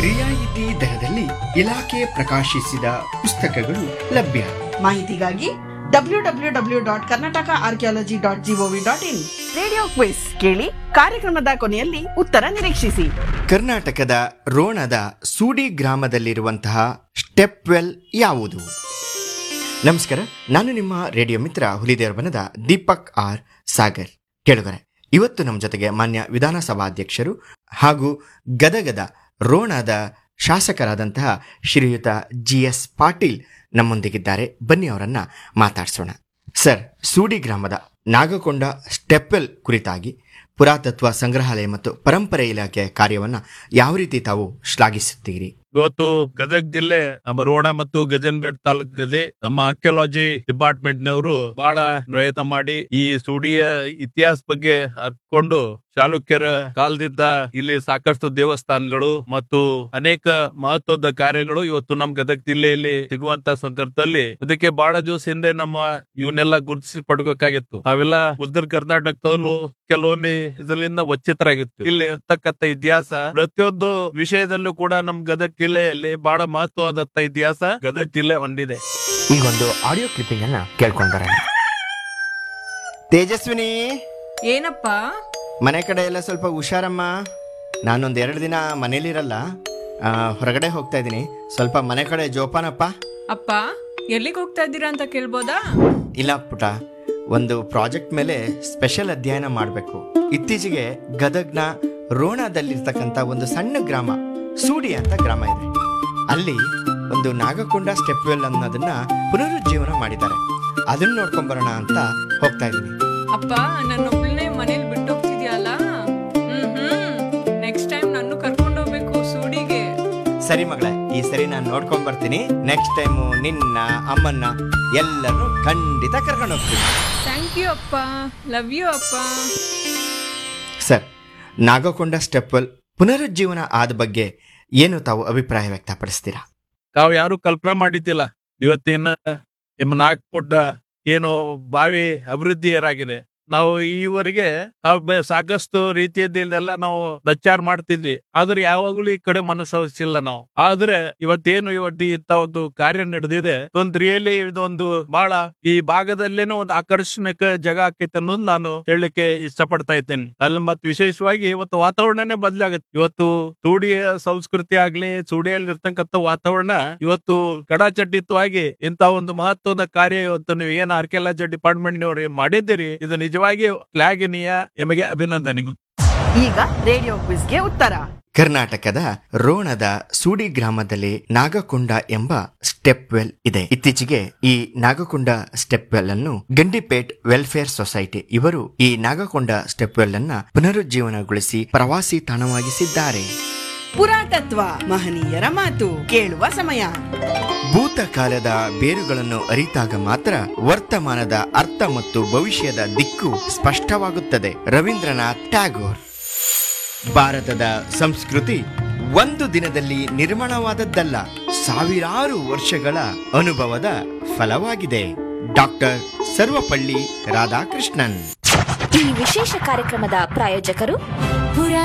ರಿಯಾಯಿತಿ ದರದಲ್ಲಿ ಇಲಾಖೆ ಪ್ರಕಾಶಿಸಿದ ಪುಸ್ತಕಗಳು ಲಭ್ಯ ಮಾಹಿತಿಗಾಗಿ W W W dot Karnataka archaeology dot gov dot in radio quiz ಕೇಳಿ ಕಾರ್ಯಕ್ರಮದ ಕೊನೆಯಲ್ಲಿ ಉತ್ತರ ನಿರೀಕ್ಷಿಸಿ ಕರ್ನಾಟಕದ ರೋಣದ ಸೂಡಿ ಗ್ರಾಮದಲ್ಲಿರುವಂತಹ ಸ್ಟೆಪ್ವೆಲ್ ಯಾವುದು ನಮಸ್ಕಾರ ನಾನು ನಿಮ್ಮ ರೇಡಿಯೋ ಮಿತ್ರ ಹುಲಿದೇವರಬನದ ದೀಪಕ್ ಆರ್ ಸಾಗರ್ ಕೇಳುಗರೆ ಇವತ್ತು ನಮ್ಮ ಜೊತೆಗೆ ಮಾನ್ಯ ವಿಧಾನಸಭಾಧ್ಯಕ್ಷರು ಹಾಗೂ ಗದಗದ ರೋಣದ ಶಾಸಕರಾದಂತಹ ಶ್ರೀಯುತ ಜಿ ಎಸ್ ಪಾಟೀಲ್ ನಮ್ಮೊಂದಿಗಿದ್ದಾರೆ ಬನ್ನಿ ಅವರನ್ನ ಮಾತಾಡ್ಸೋಣ ಸರ್ ಸೂಡಿ ಗ್ರಾಮದ ನಾಗಕೊಂಡ ಸ್ಟೆಪ್ಪೆಲ್ ಕುರಿತಾಗಿ ಪುರಾತತ್ವ ಸಂಗ್ರಹಾಲಯ ಮತ್ತು ಪರಂಪರೆ ಇಲಾಖೆಯ ಕಾರ್ಯವನ್ನ ಯಾವ ರೀತಿ ತಾವು ಶ್ಲಾಘಿಸುತ್ತೀರಿ ಇವತ್ತು ಗದಗ ಜಿಲ್ಲೆ ನಮ್ಮ ರೋಣ ಮತ್ತು ಗಜನ್ಘಟ್ ತಾಲೂಕಲ್ಲಿ ನಮ್ಮ ಆರ್ಕಿಯಾಲಜಿ ಡಿಪಾರ್ಟ್ಮೆಂಟ್ ನವರು ಬಹಳ ಪ್ರಯತ್ನ ಮಾಡಿ ಈ ಸುಡಿಯ ಇತಿಹಾಸ ಬಗ್ಗೆ ಅರ್ಕೊಂಡು ಚಾಲುಕ್ಯರ ಕಾಲದಿಂದ ಇಲ್ಲಿ ಸಾಕಷ್ಟು ದೇವಸ್ಥಾನಗಳು ಮತ್ತು ಅನೇಕ ಮಹತ್ವದ ಕಾರ್ಯಗಳು ಇವತ್ತು ನಮ್ ಗದಗ ಜಿಲ್ಲೆಯಲ್ಲಿ ಸಿಗುವಂತ ಸಂದರ್ಭದಲ್ಲಿ ಅದಕ್ಕೆ ಬಹಳ ದಿವಸ ಹಿಂದೆ ನಮ್ಮ ಇವನ್ನೆಲ್ಲ ಗುರುತಿಸಿ ಪಡ್ಬೇಕಾಗಿತ್ತು ನಾವೆಲ್ಲ ಉತ್ತರ ಕರ್ನಾಟಕದಲ್ಲೂ ಕೆಲವೊಮ್ಮೆ ಇದರಿಂದ ವಂಚಿತರಾಗಿತ್ತು ಇಲ್ಲಿ ಇರ್ತಕ್ಕಂಥ ಇತಿಹಾಸ ಪ್ರತಿಯೊಂದು ವಿಷಯದಲ್ಲೂ ಕೂಡ ನಮ್ ಗದಗ ಜಿಲ್ಲೆಯಲ್ಲಿ ಬಹಳ ಮಹತ್ವವಾದಂತ ಇತಿಹಾಸ ಗದಗ ಜಿಲ್ಲೆ ಹೊಂದಿದೆ ಈಗ ಒಂದು ಆಡಿಯೋ ಕ್ಲಿಪ್ಪಿಂಗ್ ಅನ್ನ ಕೇಳ್ಕೊಂಡ್ ಬರೋಣ ತೇಜಸ್ವಿನಿ ಏನಪ್ಪ ಮನೆ ಕಡೆ ಎಲ್ಲ ಸ್ವಲ್ಪ ಹುಷಾರಮ್ಮ ನಾನೊಂದ್ ಎರಡು ದಿನ ಮನೇಲಿರಲ್ಲ ಆ, ಹೊರಗಡೆ ಹೋಗ್ತಾ ಇದ್ದೀನಿ ಸ್ವಲ್ಪ ಮನೆ ಕಡೆ ಜೋಪಾನಪ್ಪ ಅಪ್ಪ ಎಲ್ಲಿಗೆ ಹೋಗ್ತಾ ಇದ್ದೀರಾ ಅಂತ ಕೇಳ್ಬೋದಾ ಇಲ್ಲ ಪುಟ ಒಂದು ಪ್ರಾಜೆಕ್ಟ್ ಮೇಲೆ ಸ್ಪೆಷಲ್ ಅಧ್ಯಯನ ಮಾಡಬೇಕು ಇತ್ತೀಚೆಗೆ ಗದಗ್ನ ರೋಣದಲ್ಲಿರ್ತಕ್ಕಂಥ ಒಂದು ಸಣ್ಣ ಗ್ರಾಮ ಸೂಡಿ ಅಂತ ಗ್ರಾಮ ಇದೆ ಅಲ್ಲಿ ಒಂದು ನಾಗಕೊಂಡ ಸ್ಟೆಪ್ವೆಲ್ ಅನ್ನೋದನ್ನ ಪುನರುಜ್ಜೀವನ ಮಾಡಿದ್ದಾರೆ ಅದನ್ನ ನೋಡ್ಕೊಂಡ್ ಬರೋಣ ಅಂತ ಹೋಗ್ತಾ ಇದ್ದೀನಿ ಅಪ್ಪ ನನ್ನ ಒಬ್ಬಳನ್ನೇ ಮನೇಲಿ ಬಿಟ್ಟು ಹೋಗ್ತಿದ್ಯಲ್ಲ ಹ್ಮ್ ಹ್ಮ್ ನೆಕ್ಸ್ಟ್ ಟೈಮ್ ನಾನು ಕರ್ಕೊಂಡು ಹೋಗ್ಬೇಕು ಸೂಡಿಗೆ ಸರಿ ಮಗಳೇ ಈ ಸರಿ ನಾನು ನೋಡ್ಕೊಂಡ್ ಬರ್ತೀನಿ ನೆಕ್ಸ್ಟ್ ಟೈಮು ನಿನ್ನ ಅಮ್ಮನ್ನ ಎಲ್ಲರೂ ಖಂಡಿತ ಕರ್ಕೊಂಡು ಹೋಗ್ತೀನಿ ಥ್ಯಾಂಕ್ ಯು ಅಪ್ಪ ಲವ್ ಯು ಅಪ್ಪ ಸರ್ ನಾಗಕೊಂಡ ಸ್ಟೆಪ್ವೆಲ್ ಪುನರುಜ್ಜೀವನ ಆದ ಬಗ್ಗೆ ಏನು ತಾವು ಅಭಿಪ್ರಾಯ ವ್ಯಕ್ತಪಡಿಸ್ತೀರಾ ತಾವು ಯಾರು ಕಲ್ಪನೆ ಮಾಡಿದ್ದಿಲ್ಲ ಇವತ್ತಿನ ನಿಮ್ಮ ನಾಗ್ಪುಟ್ಟ ಏನು ಬಾವಿ ಅಭಿವೃದ್ಧಿಯರಾಗಿದೆ ನಾವು ಈವರೆಗೆ ತಾವು ಬೆ- ಸಾಕಷ್ಟು ರೀತಿಯದೆಲ್ಲ ನಾವು ಪ್ರಚಾರ ಮಾಡ್ತಿದ್ವಿ ಆದ್ರೆ ಯಾವಾಗ್ಲೂ ಈ ಕಡೆ ಮನಸ್ಸು ಹರಿಸಿಲ್ಲ ನಾವು ಆದ್ರೆ ಇವತ್ತೇನು ಇವತ್ತು ಇಂತ ಒಂದು ಕಾರ್ಯ ನಡೆದಿದೆ ಒಂದು ರಿಯಲಿ ಇದೊಂದು ಬಹಳ ಈ ಭಾಗದಲ್ಲೇನೋ ಒಂದು ಆಕರ್ಷಣಕ ಜಾಗ ಆಕೈತೆ ಅನ್ನೋದು ನಾನು ಹೇಳಲಿಕ್ಕೆ ಇಷ್ಟಪಡ್ತಾ ಇದ್ದೇನೆ ಅಲ್ಲಿ ಮತ್ತೆ ವಿಶೇಷವಾಗಿ ಇವತ್ತು ವಾತಾವರಣನೇ ಬದಲಾಗುತ್ತೆ ಇವತ್ತು ಸೂಡಿಯ ಸಂಸ್ಕೃತಿ ಆಗ್ಲಿ ಸೂಡಿಯಲ್ಲಿ ಇರ್ತಕ್ಕಂಥ ವಾತಾವರಣ ಇವತ್ತು ಕಡಾಚಟ್ಟಿತವಾಗಿ ಇಂತ ಒಂದು ಮಹತ್ವದ ಕಾರ್ಯ ಇವತ್ತು ನೀವು ಏನ್ ಆರ್ಕಿಯಾಲಜಿ ಡಿಪಾರ್ಟ್ಮೆಂಟ್ ನವರು ಮಾಡಿದ್ದೀರಿ ಇದು ನಿಜವಾಗಿ ಶ್ಲಾಘನೀಯ ನಿಮಗೆ ಅಭಿನಂದನೆಗಳು ಈಗ ರೇಡಿಯೋ ಕ್ವಿಸ್ಗೆ ಉತ್ತರ ಕರ್ನಾಟಕದ ರೋಣದ ಸೂಡಿ ಗ್ರಾಮದಲ್ಲಿ ನಾಗಕೊಂಡ ಎಂಬ ಸ್ಟೆಪ್ವೆಲ್ ಇದೆ ಇತ್ತೀಚೆಗೆ ಈ ನಾಗಕೊಂಡ ಸ್ಟೆಪ್ವೆಲ್ ಅನ್ನು ಗಂಡಿಪೇಟ್ ವೆಲ್ಫೇರ್ ಸೊಸೈಟಿ ಇವರು ಈ ನಾಗಕೊಂಡ ಸ್ಟೆಪ್ವೆಲ್ ಅನ್ನ ಪುನರುಜ್ಜೀವನಗೊಳಿಸಿ ಪ್ರವಾಸಿ ತಾಣವಾಗಿಸಿದ್ದಾರೆ ಪುರಾತತ್ವ ಮಹನೀಯರ ಮಾತು ಕೇಳುವ ಸಮಯ ಭೂತಕಾಲದ ಬೇರುಗಳನ್ನು ಅರಿತಾಗ ಮಾತ್ರ ವರ್ತಮಾನದ ಅರ್ಥ ಮತ್ತು ಭವಿಷ್ಯದ ದಿಕ್ಕು ಸ್ಪಷ್ಟವಾಗುತ್ತದೆ ರವೀಂದ್ರನಾಥ್ ಟ್ಯಾಗೋರ್ ಭಾರತದ ಸಂಸ್ಕೃತಿ ಒಂದು ದಿನದಲ್ಲಿ ನಿರ್ಮಾಣವಾದದ್ದಲ್ಲ ಸಾವಿರಾರು ವರ್ಷಗಳ ಅನುಭವದ ಫಲವಾಗಿದೆ ಡಾಕ್ಟರ್ ಸರ್ವಪಳ್ಳಿ ರಾಧಾಕೃಷ್ಣನ್ ಈ ವಿಶೇಷ ಕಾರ್ಯಕ್ರಮದ ಪ್ರಾಯೋಜಕರು